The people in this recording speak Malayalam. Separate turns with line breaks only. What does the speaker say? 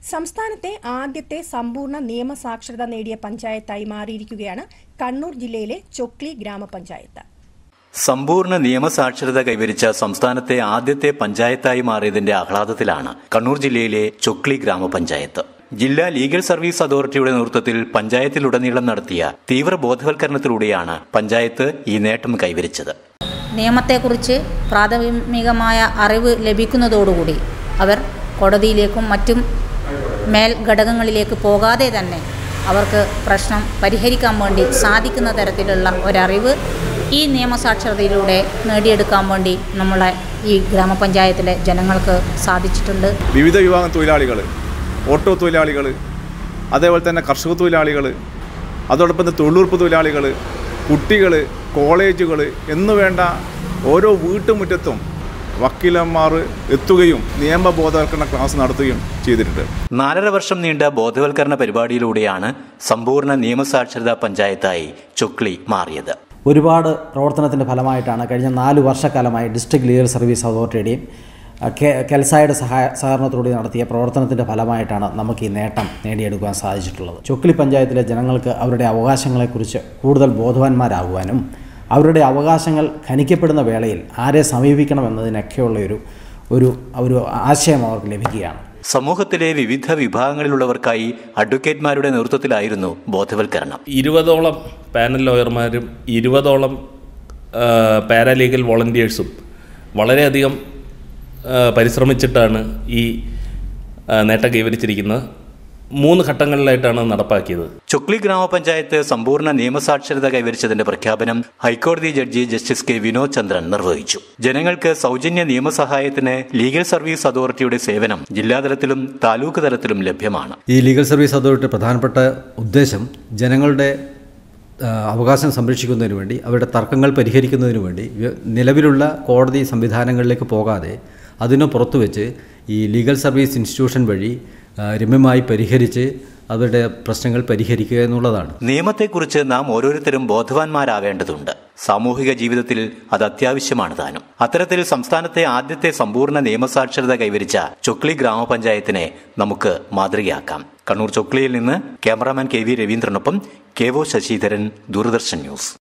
സംസ്ഥാനത്തെ ആദ്യത്തെ സമ്പൂർണ്ണ നിയമസാക്ഷരത നേടിയ പഞ്ചായത്തായി മാറിയിരിക്കുകയാണ് കണ്ണൂർ ജില്ലയിലെ ചൊക്ലി ഗ്രാമപഞ്ചായത്ത്
സമ്പൂർണ്ണ നിയമസാക്ഷരത കൈവരിച്ച സംസ്ഥാനത്തെ ആദ്യത്തെ പഞ്ചായത്തായി മാറിയതിന്റെ ആഹ്ലാദത്തിലാണ് കണ്ണൂർ ജില്ലയിലെ ചൊക്ലി ഗ്രാമപഞ്ചായത്ത് ജില്ലാ ലീഗൽ സർവീസ് അതോറിറ്റിയുടെ നേതൃത്വത്തിൽ പഞ്ചായത്തിലുടനീളം നടത്തിയ തീവ്ര ബോധവൽക്കരണത്തിലൂടെയാണ് പഞ്ചായത്ത് ഈ നേട്ടം കൈവരിച്ചത്
നിയമത്തെക്കുറിച്ച് പ്രാഥമികമായ അറിവ് ലഭിക്കുന്നതോടുകൂടി അവർ കോടതിയിലേക്കും മറ്റും മേൽ ഘടകങ്ങളിലേക്ക് പോകാതെ തന്നെ അവർക്ക് പ്രശ്നം പരിഹരിക്കാൻ വേണ്ടി സാധിക്കുന്ന തരത്തിലുള്ള ഒരറിവ് ഈ നിയമസാക്ഷരതയിലൂടെ നേടിയെടുക്കാൻ വേണ്ടി നമ്മളെ ഈ ഗ്രാമപഞ്ചായത്തിലെ ജനങ്ങൾക്ക് സാധിച്ചിട്ടുണ്ട്
വിവിധ വിഭാഗം തൊഴിലാളികൾ ഓട്ടോ തൊഴിലാളികൾ അതേപോലെ തന്നെ കർഷക തൊഴിലാളികൾ അതോടൊപ്പം തന്നെ തൊഴിലുറപ്പ് തൊഴിലാളികൾ കുട്ടികൾ കോളേജുകൾ എന്നു വേണ്ട ഓരോ വീട്ടുമുറ്റത്തും വക്കീലന്മാർ എത്തുകയും നിയമബോധവൽക്കരണ ക്ലാസ് നടത്തുകയും ചെയ്തിട്ടുണ്ട്
നാലര വർഷം നീണ്ട ബോധവൽക്കരണ പരിപാടിയിലൂടെയാണ് സമ്പൂർണ്ണ നിയമസാക്ഷരതാ പഞ്ചായത്തായി ചൊക്ലി മാറിയത്
ഒരുപാട് പ്രവർത്തനത്തിൻ്റെ ഫലമായിട്ടാണ് കഴിഞ്ഞ നാല് വർഷക്കാലമായി ഡിസ്ട്രിക്ട് ലീഗൽ സർവീസ് അതോറിറ്റിയുടെയും അഹ്, കെ കെൽസായുടെ സഹായ സഹകരണത്തോടെ നടത്തിയ പ്രവർത്തനത്തിൻ്റെ ഫലമായിട്ടാണ് നമുക്ക് ഈ നേട്ടം നേടിയെടുക്കാൻ സാധിച്ചിട്ടുള്ളത് ചൊക്ലി പഞ്ചായത്തിലെ ജനങ്ങൾക്ക് അവരുടെ അവകാശങ്ങളെക്കുറിച്ച് കൂടുതൽ ബോധവാന്മാരാകുവാനും അവരുടെ അവകാശങ്ങൾ ഖനിക്കപ്പെടുന്ന വേളയിൽ ആരെ സമീപിക്കണം എന്നതിനൊക്കെയുള്ള ഒരു ഒരു ഒരു ആശയം അവർക്ക് ലഭിക്കുകയാണ്
സമൂഹത്തിലെ വിവിധ വിഭാഗങ്ങളിലുള്ളവർക്കായി അഡ്വക്കേറ്റ്മാരുടെ നേതൃത്വത്തിലായിരുന്നു ബോധവൽക്കരണം
ഇരുപതോളം പാനൽ ലോയർമാരും ഇരുപതോളം ആ, പാരാലീഗൽ വോളണ്ടിയേഴ്സും വളരെയധികം ആ, പരിശ്രമിച്ചിട്ടാണ് ഈ ആ, നേട്ടം കൈവരിച്ചിരിക്കുന്നത് മൂന്ന് ഘട്ടങ്ങളിലായിട്ടാണ് നടപ്പാക്കിയത്
ചൊക്ലി ഗ്രാമപഞ്ചായത്ത് സമ്പൂർണ്ണ നിയമസാക്ഷരത കൈവരിച്ചതിന്റെ പ്രഖ്യാപനം ഹൈക്കോടതി ജഡ്ജി ജസ്റ്റിസ് കെ വിനോദ് ചന്ദ്രൻ നിർവഹിച്ചു ജനങ്ങൾക്ക് സൗജന്യ നിയമസഹായത്തിന് ലീഗൽ സർവീസ് അതോറിറ്റിയുടെ സേവനം ജില്ലാതലത്തിലും താലൂക്ക് തലത്തിലും ലഭ്യമാണ്
ഈ ലീഗൽ സർവീസ് അതോറിറ്റി പ്രധാനപ്പെട്ട ഉദ്ദേശം ജനങ്ങളുടെ ആ, അവകാശം സംരക്ഷിക്കുന്നതിന് വേണ്ടി അവരുടെ തർക്കങ്ങൾ പരിഹരിക്കുന്നതിന് വേണ്ടി വ്യ- നിലവിലുള്ള കോടതി സംവിധാനങ്ങളിലേക്ക് പോകാതെ അതിനു പുറത്തു വെച്ച് ഈ ലീഗൽ സർവീസ് ഇൻസ്റ്റിറ്റ്യൂഷൻ വഴി ആ, രമ്യമായി പരിഹരിച്ച് അവരുടെ പ്രശ്നങ്ങൾ പരിഹരിക്കുക എന്നുള്ളതാണ്
നിയമത്തെക്കുറിച്ച് നാം ഓരോരുത്തരും ബോധവാന്മാരാവേണ്ടതുണ്ട് സാമൂഹിക ജീവിതത്തിൽ അത് അത്യാവശ്യമാണ് താനും അത്തരത്തിൽ സംസ്ഥാനത്തെ ആദ്യത്തെ സമ്പൂർണ്ണ നിയമസാക്ഷരത കൈവരിച്ച ചൊക്ലി ഗ്രാമപഞ്ചായത്തിനെ നമുക്ക് മാതൃകയാക്കാം കണ്ണൂർ ചൊക്ലിയിൽ നിന്ന് ക്യാമറാമാൻ കെ വി രവീന്ദ്രനൊപ്പം K O Sasidharan Doordarshan news